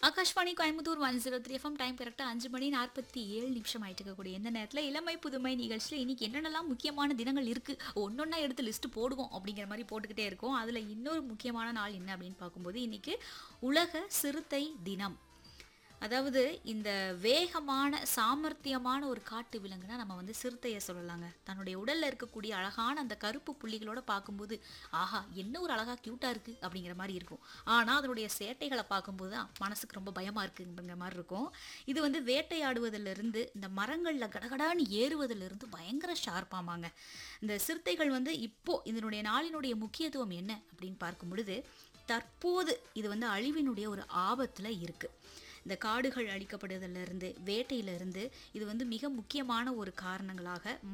Akashvani Coimbatore one zero three FM time கரெக்டாக அஞ்சு மணி நாற்பத்தி ஏழு நிமிஷம் ஆயிட்டு இருக்கக்கூடிய இந்த நேரத்தில் இளமை புதுமை நிகழ்ச்சியில் இன்னைக்கு என்னென்னலாம் முக்கியமான தினங்கள் இருக்குது ஒன்றொன்னா எடுத்து லிஸ்ட்டு போடுவோம் அப்படிங்கிற மாதிரி போட்டுக்கிட்டே இருக்கோம் அதில் இன்னொரு முக்கியமான நாள் என்ன அப்படின்னு பார்க்கும்போது இன்னைக்கு உலக சிறுத்தை தினம் அதாவது இந்த வேகமான சாமர்த்தியமான ஒரு காட்டு விலங்குனா நம்ம வந்து சிறுத்தையை சொல்லலாங்க தன்னுடைய உடல்ல இருக்கக்கூடிய அழகான அந்த கருப்பு புள்ளிகளோட பார்க்கும்போது ஆஹா என்ன ஒரு அழகா கியூட்டா இருக்கு அப்படிங்கிற மாதிரி இருக்கும் ஆனா அதனுடைய சேட்டைகளை பார்க்கும்போது தான் மனசுக்கு ரொம்ப பயமா இருக்குங்கிற மாதிரி இருக்கும் இது வந்து வேட்டையாடுவதிலிருந்து இருந்து இந்த மரங்கள்ல கடகடான்னு ஏறுவதிலிருந்து இருந்து பயங்கர ஷார்ப்பாமாங்க இந்த சிறுத்தைகள் வந்து இப்போ இதனுடைய நாளினுடைய முக்கியத்துவம் என்ன அப்படின்னு பார்க்கும் பொழுது தற்போது இது வந்து அழிவினுடைய ஒரு ஆபத்துல இருக்கு இந்த காடுகள் அழிக்கப்படுவதிலிருந்து வேட்டையிலிருந்து இது வந்து மிக முக்கியமான ஒரு காரணங்களாக